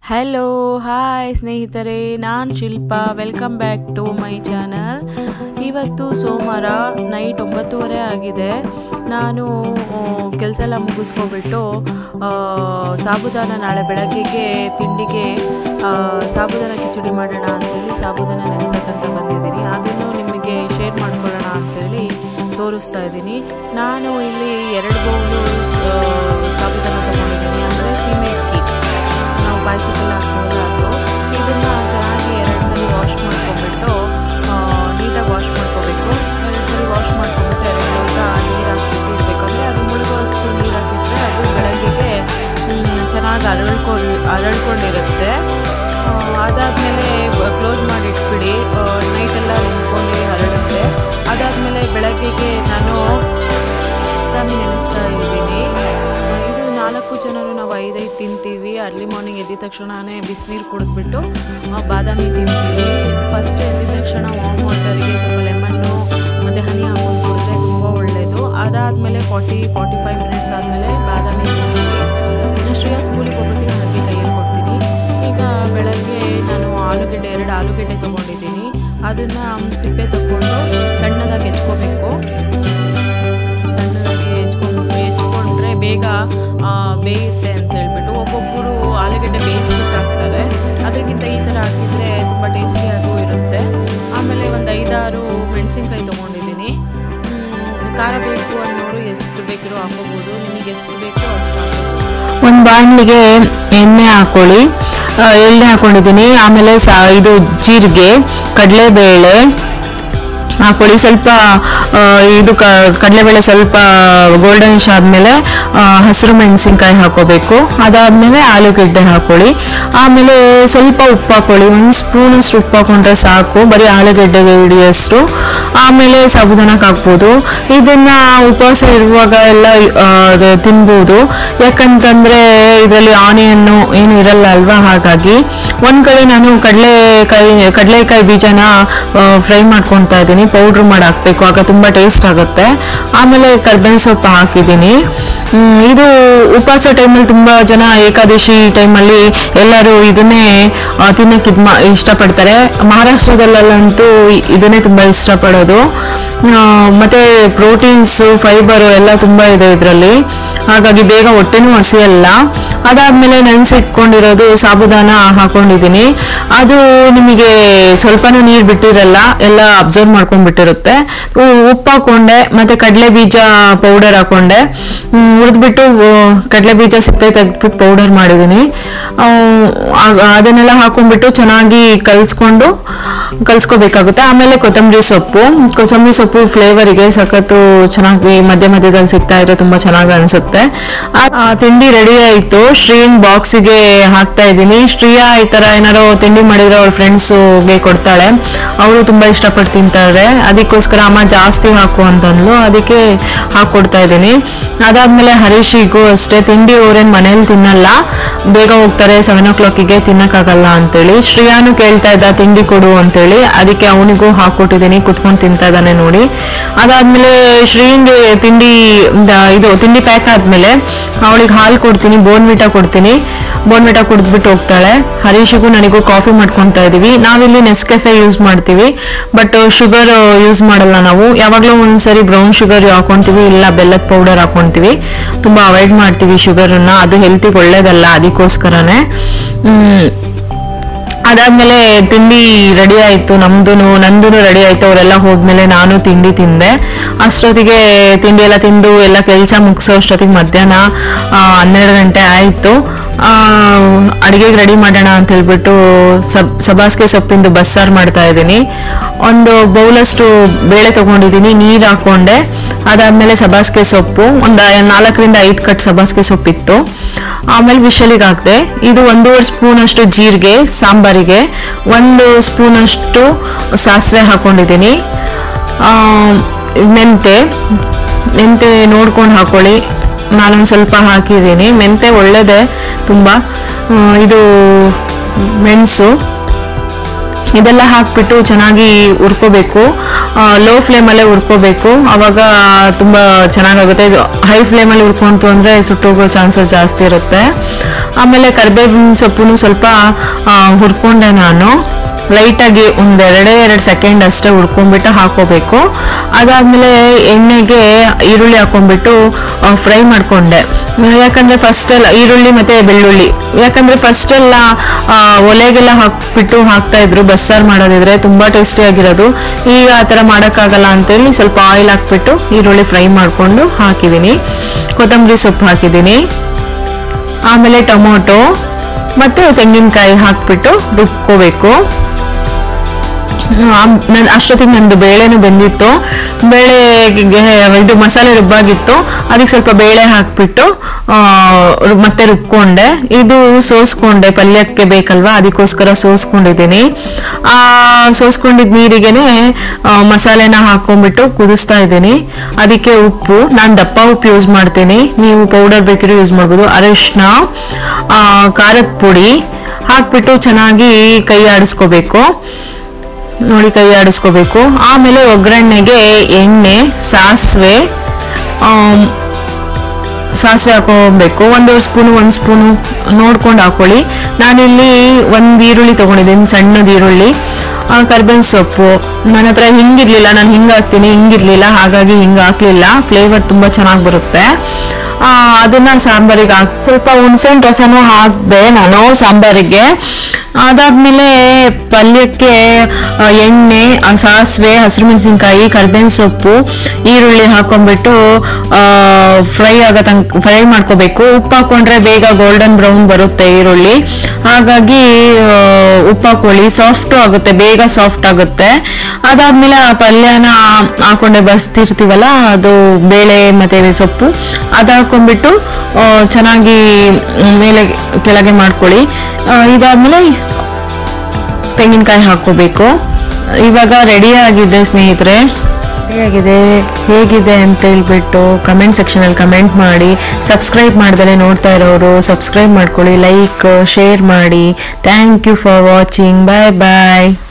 hello hi ಸ್ನೇಹಿತರೆ ನಾನು Shilpa welcome back to my channel ಇವತ್ತು ಸೋಮವಾರ ನೈಟ್ ಒಂಬತ್ತುವರೆ ಆಗಿದೆ ನಾನು ಕೆಲಸ ಎಲ್ಲ ಮುಗಿಸ್ಕೊಬಿಟ್ಟು ಆ, ಸಾಬುದಾನ ನಾಳೆ ಬೆಳಗ್ಗೆಗೆ ತಿಂಡಿಗೆ ಆ, ಸಾಬುದಾನ ಕಿಚಡಿ ಮಾಡೋಣ ಅಂತೇಳಿ ಸಾಬುದಾನ ನೆನೆಸಕ್ಕಂತ ಬಂದಿದ್ದೀನಿ ಅದನ್ನು ನಿಮಗೆ ಶೇರ್ ಮಾಡ್ಕೊಳ್ಳೋಣ ಅಂತೇಳಿ ತೋರಿಸ್ತಾ ಇದ್ದೀನಿ ನಾನು ಇಲ್ಲಿ ಎರಡು ಬೌಲು ಸಾಬುದಾನ ತಗೊಂಡಿದ್ದೀನಿ ಅಂದರೆ ಸೀಮೆ ಅಕ್ಕಿ ನಾವು ಪಾಯಸಕ್ಕೆಲ್ಲ ಹಾಕ್ತೀವಲ್ಲ ಅದು ಇದನ್ನು ಚೆನ್ನಾಗಿ ಎರಡು ಸಲ ವಾಶ್ ಮಾಡ್ಕೊಂಬಿಟ್ಟು ನೀಟಾಗಿ ವಾಶ್ ಮಾಡ್ಕೋಬೇಕು ಎರಡು ಸಲ ವಾಶ್ ಮಾಡ್ಕೊಂಬಿಟ್ಟು ಎರಡು ಲೋಟ ನೀರು ಹಾಕ್ಬಿಟ್ಟು ಇಡಬೇಕು ಅಂದರೆ ಅದು ಮುಳುಗುವಷ್ಟು ನೀರು ಹಾಕಿದ್ರೆ ಅದು ಬೆಳಗ್ಗೆಗೆ ಮ್, ಚೆನ್ನಾಗಿ ಅರಳ್ಕೊಂಡು ಅರಳ್ಕೊಂಡಿರುತ್ತೆ ಅದಾದಮೇಲೆ ಕ್ಲೋಸ್ ಮಾಡಿ ಇಟ್ಬಿಡಿ ನೈಟೆಲ್ಲ ನಿಂತ್ಕೊಂಡು ಹರಡುತ್ತೆ ಅದಾದಮೇಲೆ ಬೆಳಗ್ಗೆಗೆ ನಾನು ಬಾದಾಮಿ ನೆನೆಸ್ತಾ ಇದ್ದೀನಿ ಇದು ನಾಲ್ಕು ಜನರು ನಾವು ಐದೈದು ತಿಂತೀವಿ ಅರ್ಲಿ ಮಾರ್ನಿಂಗ್ ಎದ್ದಿದ ತಕ್ಷಣನೇ ಬಿಸಿನೀರು ಕುಡಿದ್ಬಿಟ್ಟು ಆ, ಬಾದಾಮಿ ತಿಂತೀವಿ ಫಸ್ಟ್ ಎದ್ದಿದ ತಕ್ಷಣ ವಾಮ್ ವಾಟರಿಗೆ ಸ್ವಲ್ಪ ಲೆಮನ್ನು ಮತ್ತು ಹನಿ ಹಾಕೊಂಡು ಕುಡಿದ್ರೆ ತುಂಬ ಒಳ್ಳೆಯದು ಅದಾದಮೇಲೆ ಫಾರ್ಟಿ ಫಾರ್ಟಿ ಫೈವ್ ಮಿನಿಟ್ಸ್ ಆದಮೇಲೆ ಬಾದಾಮಿ ತಿಂತೀವಿ ಇನ್ನು ಶ್ರೇಯಾ ಸ್ಕೂಲಿಗೆ ಹೋಗೋದಕ್ಕೆ ಹಾಗೆ ಕೈಯಲ್ಲಿ ಕೊಡ್ತೀನಿ ಈಗ ಬೆಳಗ್ಗೆ ನಾನು ಆಲೂಗೆಡ್ಡೆ ಎರಡು ಆಲೂಗೆಡ್ಡೆ ತೊಗೊಂಡಿದ್ದೀನಿ ಅದನ್ನು ಸಿಪ್ಪೆ ತಗೊಂಡು ಸಣ್ಣದಾಗಿ ಹೆಚ್ಕೋಬೇಕು ಸಣ್ಣದಾಗಿ ಹೆಚ್ಕೊಂಡು ಹೆಚ್ಕೊಂಡ್ರೆ ಬೇಗ ಆ, ಬೇಯುತ್ತೆ ಅಂತ ಹೇಳ್ಬಿಟ್ಟು ಒಬ್ಬೊಬ್ಬರು ಆಲೂಗಡ್ಡೆ ಬೇಯಿಸ್ಬಿಟ್ಟು ಹಾಕ್ತಾರೆ ಅದಕ್ಕಿಂತ ಈ ಥರ ಹಾಕಿದರೆ ತುಂಬ ಟೇಸ್ಟಿಯಾಗೂ ಇರುತ್ತೆ ಆಮೇಲೆ ಒಂದು ಐದಾರು ಮೆಣಸಿನ್ಕಾಯಿ ತೊಗೊಂಡಿದ್ದೀನಿ ಮ್, ಖಾರ ಬೇಕು ಅನ್ನೋರು ಎಷ್ಟು ಬೇಕಿರೋ ಹಾಕೋಬೋದು ನಿಮಗೆ ಎಷ್ಟು ಬೇಕೋ ಅಷ್ಟು ಹಾಕೋಬೋದು ಒಂದು ಬಾಣಲಿಗೆ ಎಣ್ಣೆ ಹಾಕೊಳ್ಳಿ ಆ, ಎಣ್ಣೆ ಹಾಕೊಂಡಿದ್ದೀನಿ ಆಮೇಲೆ ಸಾ ಇದು ಜೀರಿಗೆ ಕಡಲೆಬೇಳೆ ಹಾಕೊಳ್ಳಿ ಸ್ವಲ್ಪ ಆ, ಇದು ಕ ಕಡಲೆಬೇಳೆ ಸ್ವಲ್ಪ ಗೋಲ್ಡನಿಶ್ ಆದಮೇಲೆ ಹಸಿರು ಮೆಣಸಿನ್ಕಾಯಿ ಹಾಕೋಬೇಕು ಅದಾದಮೇಲೆ ಆಲೂಗೆಡ್ಡೆ ಹಾಕೊಳ್ಳಿ ಆಮೇಲೆ ಸ್ವಲ್ಪ ಉಪ್ಪು ಹಾಕೊಳ್ಳಿ ಒಂದು ಸ್ಪೂನಷ್ಟು ಉಪ್ಪು ಹಾಕೊಂಡ್ರೆ ಸಾಕು ಬರೀ ಆಲೂಗೆಡ್ಡೆಗೆ ಹಿಡಿಯಷ್ಟು ಆಮೇಲೆ ಸಾಬುದಾನಕ್ಕೆ ಹಾಕ್ಬೋದು ಇದನ್ನ ಉಪವಾಸ ಇರುವಾಗ ಎಲ್ಲ ಆ, ಅದು ತಿನ್ಬೋದು ಯಾಕಂತಂದ್ರೆ ಇದರಲ್ಲಿ ಆನಿಯನ್ನು ಏನು ಇರಲ್ಲ ಅಲ್ವಾ ಹಾಗಾಗಿ ಒಂದ್ ಕಡೆ ನಾನು ಕಡಲೆಕಾಯಿ ಕಡಲೆಕಾಯಿ ಬೀಜನ ಫ್ರೈ ಮಾಡ್ಕೊತಾ ಇದ್ದೀನಿ ಪೌಡ್ರ್ ಮಾಡಿ ಹಾಕ್ಬೇಕು ಆಗ ತುಂಬಾ ಟೇಸ್ಟ್ ಆಗುತ್ತೆ ಆಮೇಲೆ ಕರ್ಬೇವಿನ ಸೊಪ್ಪು ಹಾಕಿದ್ದೀನಿ ಹ್ಮ್, ಇದು ಉಪವಾಸ ಟೈಮಲ್ಲಿ ತುಂಬಾ ಜನ ಏಕಾದಶಿ ಟೈಮಲ್ಲಿ ಎಲ್ಲರೂ ಇದನ್ನೇ ಆ, ತಿನ್ನಕ್ಕೆ ಇದ್ ಮಾ- ಇಷ್ಟಪಡ್ತಾರೆ ಮಹಾರಾಷ್ಟ್ರದಲ್ಲಂತೂ ಇದನ್ನೇ ತುಂಬಾ ಇಷ್ಟಪಡೋದು ಆ, ಮತ್ತೆ ಪ್ರೋಟೀನ್ಸ್ ಫೈಬರು ಎಲ್ಲ ತುಂಬಾ ಇದೆ ಇದರಲ್ಲಿ ಹಾಗಾಗಿ ಬೇಗ ಹೊಟ್ಟೆನೂ ಹಸಿಯಲ್ಲ ಅದಾದ್ಮೇಲೆ ನೆನೆಸಿಟ್ಕೊಂಡಿರೋದು ಸಾಬುದಾನ ಹಾಕೊಂಡಿದ್ದೀನಿ ಅದು ನಿಮಗೆ ಸ್ವಲ್ಪನೂ ನೀರು ಬಿಟ್ಟಿರಲ್ಲ ಎಲ್ಲ ಅಬ್ಸರ್ವ್ ಮಾಡ್ಕೊಂಡ್ಬಿಟ್ಟಿರುತ್ತೆ ಉ- ಉಪ್ಪು ಹಾಕೊಂಡೆ ಮತ್ತೆ ಕಡಲೆ ಬೀಜ ಪೌಡರ್ ಹಾಕೊಂಡೆ ಹುರಿದ್ಬಿಟ್ಟು ಕಡಲೆ ಬೀಜ ಸಿಪ್ಪೆ ತೆಗೆದ್ಬಿಟ್ಟು ಪೌಡರ್ ಮಾಡಿದ್ದೀನಿ ಆ, ಆಗ ಅದನ್ನೆಲ್ಲ ಹಾಕೊಂಡ್ಬಿಟ್ಟು ಚೆನ್ನಾಗಿ ಕಲಿಸ್ಕೊಂಡು ಕಲಿಸ್ಕೋಬೇಕಾಗುತ್ತೆ ಆಮೇಲೆ ಕೊತ್ತಂಬರಿ ಸೊಪ್ಪು ಕೊತ್ತಂಬರಿ ಸೊಪ್ಪು ಫ್ಲೇವರಿಗೆ ಸಖತ್ತು ಚೆನ್ನಾಗಿ ಮಧ್ಯ ಮಧ್ಯದಲ್ಲಿ ಸಿಗ್ತಾ ಇದ್ರೆ ತುಂಬಾ ಚೆನ್ನಾಗಿ ಅನ್ಸುತ್ತೆ ಆ- ಆ ತಿಂಡಿ ರೆಡಿ ಆಯ್ತು ಶ್ರೀನ್ ಬಾಕ್ಸಿಗೆ ಹಾಕ್ತಾ ಇದ್ದೀನಿ ಶ್ರೀಯಾ ಈ ತರ ಏನಾರು ತಿಂಡಿ ಮಾಡಿದ್ರೆ ಅವ್ರ ಫ್ರೆಂಡ್ಸ್ಗೆ ಕೊಡ್ತಾಳೆ ಅವರು ತುಂಬಾ ಇಷ್ಟಪಟ್ಟು ತಿಂತಾರೆ ಅದಕ್ಕೋಸ್ಕರ ಅಮ್ಮ ಜಾಸ್ತಿ ಹಾಕು ಅಂತಂದ್ಲು ಅದಕ್ಕೆ ಹಾಕೊಡ್ತಾ ಇದ್ದೀನಿ ಅದಾದ್ಮೇಲೆ ಹರೀಶಿಗೂ ಅಷ್ಟೇ ತಿಂಡಿ ಅವ್ರೇನ್ ಮನೇಲಿ ತಿನ್ನಲ್ಲ ಬೇಗ ಹೋಗ್ತಾರೆ ಸೆವೆನ್ ಓ ಕ್ಲಾಕಿಗೆ ತಿನ್ನಕ್ಕಾಗಲ್ಲ ಅಂತೇಳಿ ಶ್ರೇಯಾನು ಕೇಳ್ತಾ ಇದ್ದ ತಿಂಡಿ ಕೊಡು ಅಂತೇಳಿ ಅದಕ್ಕೆ ಅವನಿಗೂ ಹಾಕೊಟ್ಟಿದ್ದೀನಿ ಕುತ್ಕೊಂಡು ತಿಂತಾ ಇದ್ದಾನೆ ನೋಡಿ ಅದಾದ್ಮೇಲೆ ಶ್ರೀನ್ಗೆ ತಿಂಡಿ ದ- ಇದು ತಿಂಡಿ ಪ್ಯಾಕ್ ಆದ್ಮೇಲೆ ಅವಳಿಗೆ ಹಾಲು ಕೊಡ್ತೀನಿ ಬೋನ್ವಿಟಾ ಕೊಡ್ತೀನಿ ಬೋನ್ವಿಟಾ ಕುಡಿದ್ಬಿಟ್ಟು ಹೋಗ್ತಾಳೆ ಹರೀಶಿಗೂ ನನಗೂ ಕಾಫಿ ಮಾಡ್ಕೊತಾ ಇದೀವಿ ನಾವಿಲ್ಲಿ ನೆಸ್ಕೆಫೆ ಯೂಸ್ ಮಾಡ್ತೀವಿ ಬಟ್ ಶುಗರ್ ಯೂಸ್ ಮಾಡಲ್ಲ ನಾವು ಯಾವಾಗಲೂ ಒಂದ್ಸರಿ ಬ್ರೌನ್ ಶುಗರ್ ಹಾಕೊಂತೀವಿ ಇಲ್ಲ ಬೆಲ್ಲದ ಪೌಡರ್ ಹಾಕೊಂತೀವಿ ತುಂಬಾ ಅವಾಯ್ಡ್ ಮಾಡ್ತೀವಿ ಶುಗರನ್ನ ಅದು ಹೆಲ್ತಿಗೆ ಒಳ್ಳೇದಲ್ಲ ಅದಕ್ಕೋಸ್ಕರನೇ ಹ್ಮ್ ಅದಾದ್ಮೇಲೆ ತಿಂಡಿ ರೆಡಿ ಆಯ್ತು ನಮ್ದುನು ನಂದು ರೆಡಿ ಆಯ್ತು ಅವರೆಲ್ಲ ಹೋದ್ಮೇಲೆ ನಾನು ತಿಂಡಿ ತಿಂದೆ ಅಷ್ಟೊತ್ತಿಗೆ ತಿಂಡಿ ಎಲ್ಲ ತಿಂದು ಎಲ್ಲ ಕೆಲಸ ಮುಗಿಸೋ ಅಷ್ಟೊತ್ತಿಗೆ ಮಧ್ಯಾಹ್ನ ಆ, ಹನ್ನೆರಡು ಗಂಟೆ ಆಯ್ತು ಅಡಿಗೆಗೆ ರೆಡಿ ಮಾಡೋಣ ಅಂತ ಹೇಳ್ಬಿಟ್ಟು ಸಬ್ ಸಬಾಸ್ಗೆ ಸೊಪ್ಪಿಂದು ಬಸ್ಸಾರು ಮಾಡ್ತಾ ಇದ್ದೀನಿ ಒಂದು ಬೌಲಷ್ಟು ಬೇಳೆ ತಗೊಂಡಿದ್ದೀನಿ ನೀರು ಹಾಕೊಂಡೆ ಅದಾದ್ಮೇಲೆ ಸಬಾಸ್ಗೆ ಸೊಪ್ಪು ಒಂದು ನಾಲ್ಕರಿಂದ ಐದು ಕಟ್ ಸಬಾಸ್ಗೆ ಸೊಪ್ಪಿತ್ತು ಆಮೇಲೆ ವಿಷಲಿಗೆ ಹಾಕಿದೆ ಇದು ಒಂದೂವರೆ ಸ್ಪೂನ್ ಅಷ್ಟು ಜೀರಿಗೆ ಸಾಂಬಾರಿಗೆ ಒಂದು ಸ್ಪೂನ್ ಅಷ್ಟು ಸಾಸಿವೆ ಹಾಕೊಂಡಿದ್ದೀನಿ ಆ, ಮೆಂತೆ ಮೆಂತೆ ನೋಡ್ಕೊಂಡು ಹಾಕೊಳ್ಳಿ ನಾನೊಂದು ಸ್ವಲ್ಪ ಹಾಕಿದ್ದೀನಿ ಮೆಂತೆ ಒಳ್ಳೆಯದೇ ತುಂಬ ಆ, ಇದು ಮೆಣಸು ಇದೆಲ್ಲ ಹಾಕ್ಬಿಟ್ಟು ಚೆನ್ನಾಗಿ ಹುರ್ಕೋಬೇಕು ಲೋ ಫ್ಲೇಮಲ್ಲೇ ಹುರ್ಕೋಬೇಕು ಅವಾಗ ತುಂಬ ಚೆನ್ನಾಗಾಗುತ್ತೆ ಇದು ಹೈ ಫ್ಲೇಮಲ್ಲಿ ಹುರ್ಕೊಂತು ಅಂದರೆ ಸುಟ್ಟೋಗೋ ಚಾನ್ಸಸ್ ಜಾಸ್ತಿ ಇರುತ್ತೆ ಆಮೇಲೆ ಕರಿಬೇವಿನ ಸೊಪ್ಪು ಸ್ವಲ್ಪ ಆ, ಹುರ್ಕೊಂಡೆ ನಾನು ಲೈಟಾಗಿ ಒಂದೆರಡೇ ಎರಡು ಸೆಕೆಂಡ್ ಅಷ್ಟೇ ಹುರ್ಕೊಂಡ್ಬಿಟ್ಟು ಹಾಕೋಬೇಕು ಅದಾದಮೇಲೆ ಎಣ್ಣೆಗೆ ಈರುಳ್ಳಿ ಹಾಕೊಂಡ್ಬಿಟ್ಟು ಫ್ರೈ ಮಾಡಿಕೊಂಡೆ ಯಾಕಂದರೆ ಫಸ್ಟೆಲ್ಲ ಈರುಳ್ಳಿ ಮತ್ತು ಬೆಳ್ಳುಳ್ಳಿ ಯಾಕಂದರೆ ಫಸ್ಟೆಲ್ಲ ಒಲೆಗೆಲ್ಲ ಹಾಕ್ಬಿಟ್ಟು ಹಾಕ್ತಾ ಇದ್ರು ಬಸ್ಸಾರು ಮಾಡೋದಿದ್ರೆ ತುಂಬ ಟೇಸ್ಟಿಯಾಗಿರೋದು ಈಗ ಆ ಥರ ಮಾಡೋಕ್ಕಾಗಲ್ಲ ಅಂತೇಳಿ ಸ್ವಲ್ಪ ಆಯಿಲ್ ಹಾಕ್ಬಿಟ್ಟು ಈರುಳ್ಳಿ ಫ್ರೈ ಮಾಡಿಕೊಂಡು ಹಾಕಿದ್ದೀನಿ ಕೊತ್ತಂಬರಿ ಸೊಪ್ಪು ಹಾಕಿದ್ದೀನಿ ಆಮೇಲೆ ಟೊಮೊಟೊ ಮತ್ತು ತೆಂಗಿನಕಾಯಿ ಹಾಕ್ಬಿಟ್ಟು ರುಬ್ಕೋಬೇಕು ನಾನು ಅಷ್ಟೊತ್ತಿಗೆ ನಂದು ಬೇಳೆನೂ ಬೆಂದಿತ್ತು ಬೇಳೆಗೆ ಇದು ಮಸಾಲೆ ರುಬ್ಬಾಗಿತ್ತು ಅದಕ್ಕೆ ಸ್ವಲ್ಪ ಬೇಳೆ ಹಾಕ್ಬಿಟ್ಟು ಆ, ರು- ಮತ್ತೆ ರುಬ್ಕೊಂಡೆ ಇದು ಸೋಸ್ಕೊಂಡೆ ಪಲ್ಯಕ್ಕೆ ಬೇಕಲ್ವಾ ಅದಕ್ಕೋಸ್ಕರ ಸೋಸ್ಕೊಂಡಿದ್ದೀನಿ ಆ ಸೋಸ್ಕೊಂಡಿದ್ದ ನೀರಿಗೆನೆ ಆ, ಮಸಾಲೆನ ಹಾಕೊಂಡ್ಬಿಟ್ಟು ಕುದಿಸ್ತಾ ಇದ್ದೀನಿ ಅದಕ್ಕೆ ಉಪ್ಪು ನಾನು ದಪ್ಪ ಉಪ್ಪು ಯೂಸ್ ಮಾಡ್ತೀನಿ ನೀವು ಪೌಡರ್ ಬೇಕಿದ್ರೆ ಯೂಸ್ ಮಾಡ್ಬೋದು ಅರಿಶಿನ ಆ, ಖಾರದ ಪುಡಿ ಹಾಕ್ಬಿಟ್ಟು ಚೆನ್ನಾಗಿ ಕೈ ಆಡಿಸ್ಕೋಬೇಕು ನೋಡಿ ಕೈ ಆಡಿಸ್ಕೋಬೇಕು ಆಮೇಲೆ ಒಗ್ಗರಣೆಗೆ ಎಣ್ಣೆ ಸಾಸಿವೆ ಆಮ್, ಸಾಸಿವೆ ಹಾಕೋಬೇಕು ಒಂದೂವರೆ ಸ್ಪೂನು ಒಂದು ಸ್ಪೂನು ನೋಡ್ಕೊಂಡು ಹಾಕೊಳ್ಳಿ ನಾನಿಲ್ಲಿ ಒಂದು ಈರುಳ್ಳಿ ತೊಗೊಂಡಿದ್ದೀನಿ ಸಣ್ಣದ ಈರುಳ್ಳಿ ಆ, ಕರ್ಬೇವಿನ ಸೊಪ್ಪು ನನ್ನ ಹತ್ರ ಹಿಂಗಿರ್ಲಿಲ್ಲ ನಾನು ಹಿಂಗೆ ಹಾಕ್ತೀನಿ ಹಿಂಗಿರ್ಲಿಲ್ಲ ಹಾಗಾಗಿ ಹಿಂಗೆ ಹಾಕ್ಲಿಲ್ಲ ಫ್ಲೇವರ್ ತುಂಬ ಚೆನ್ನಾಗಿ ಬರುತ್ತೆ ಆ, ಅದನ್ನ ಸಾಂಬಾರಿಗೆ ಹಾಕಿ ಸ್ವಲ್ಪ ಹುಣಸೆಹಣ್ಣು ರಸನೂ ಹಾಕಿದೆ ನಾನು ಸಾಂಬಾರಿಗೆ ಅದಾದ್ಮೇಲೆ ಪಲ್ಯಕ್ಕೆ ಆ, ಎಣ್ಣೆ ಆ, ಸಾಸಿವೆ ಹಸಿರು ಮೆಣಸಿನ್ಕಾಯಿ ಕರ್ಬೇವಿನ ಸೊಪ್ಪು ಈರುಳ್ಳಿ ಹಾಕೊಂಡ್ಬಿಟ್ಟು ಫ್ರೈ ಆಗೋ ತನಕ ಫ್ರೈ ಮಾಡ್ಕೋಬೇಕು ಉಪ್ಪು ಹಾಕೊಂಡ್ರೆ ಬೇಗ ಗೋಲ್ಡನ್ ಬ್ರೌನ್ ಬರುತ್ತೆ ಈರುಳ್ಳಿ ಹಾಗಾಗಿ ಆ, ಉಪ್ಪು ಹಾಕೊಳ್ಳಿ ಸಾಫ್ಟು ಆಗುತ್ತೆ ಬೇಗ ಸಾಫ್ಟ್ ಆಗುತ್ತೆ ಅದಾದ್ಮೇಲೆ ಆ ಪಲ್ಯನ ಹಾಕೊಂಡೆ ಬಸ್ತಿರ್ತೀವಲ್ಲ ಅದು ಬೇಳೆ ಮತ್ತೆ ಸೊಪ್ಪು ಅದು ಹಾಕೊಂಡ್ಬಿಟ್ಟು ಆ, ಚೆನ್ನಾಗಿ ಮೇಲೆ ಕೆಳಗೆ ಮಾಡ್ಕೊಳ್ಳಿ ಆ, ಇದಾದ್ಮೇಲೆ ತೆಂಗಿನಕಾಯಿ ಹಾಕೋಬೇಕು ಇವಾಗ ರೆಡಿ ಆಗಿದೆ ಸ್ನೇಹಿತರೆ ರೆಡಿ ಆಗಿದೆ ಹೇಗಿದೆ ಅಂತ ಹೇಳ್ಬಿಟ್ಟು ಕಮೆಂಟ್ ಸೆಕ್ಷನಲ್ಲಿ ಕಮೆಂಟ್ ಮಾಡಿ ಸಬ್ಸ್ಕ್ರೈಬ್ ಮಾಡ್ದಲೆ ನೋಡ್ತಾ ಇರೋರು ಸಬ್ಸ್ಕ್ರೈಬ್ ಮಾಡ್ಕೊಳ್ಳಿ ಲೈಕ್ ಶೇರ್ ಮಾಡಿ thank you for watching bye bye